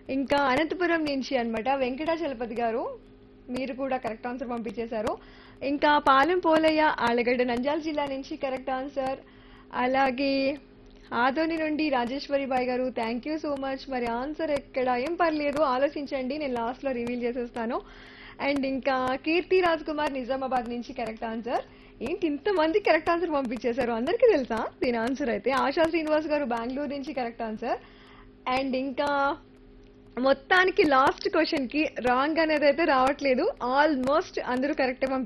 ఇంకా అనంతపురం నుంచి అన్నమాట వెంకటాచలపతి గారు మీరు కూడా కరెక్ట్ ఆన్సర్ పంపించేశారు ఇంకా పాలెం పోలయ్య ఆలగడ్డ నంద్యాల జిల్లా నుంచి కరెక్ట్ ఆన్సర్ అలాగే ఆదోని నుండి Rajeshwari Bai garu thank you so much మరి ఆన్సర్ ఎక్కడ ఏం పర్లేదు ఆలోచించండి నేను లాస్ట్ లో రివీల్ చేసేస్తాను అండ్ ఇంకా కీర్తి రాజ్ కుమార్ నిజామాబాద్ నుంచి కరెక్ట్ ఆన్సర్ ఏంటి ఇంతమంది కరెక్ట్ ఆన్సర్ పంపించేశారు అందరికీ తెలుసా దీని ఆన్సర్ అయితే ఆశా శ్రీనివాస్ గారు బెంగళూరు నుంచి కరెక్ట్ ఆన్సర్ అండ్ ఇంకా మొత్తానికి లాస్ట్ క్వశ్చన్ కి రాంగ్ అనేది అయితే రావట్లేదు ఆల్మోస్ట్ అందరూ కరెక్ట్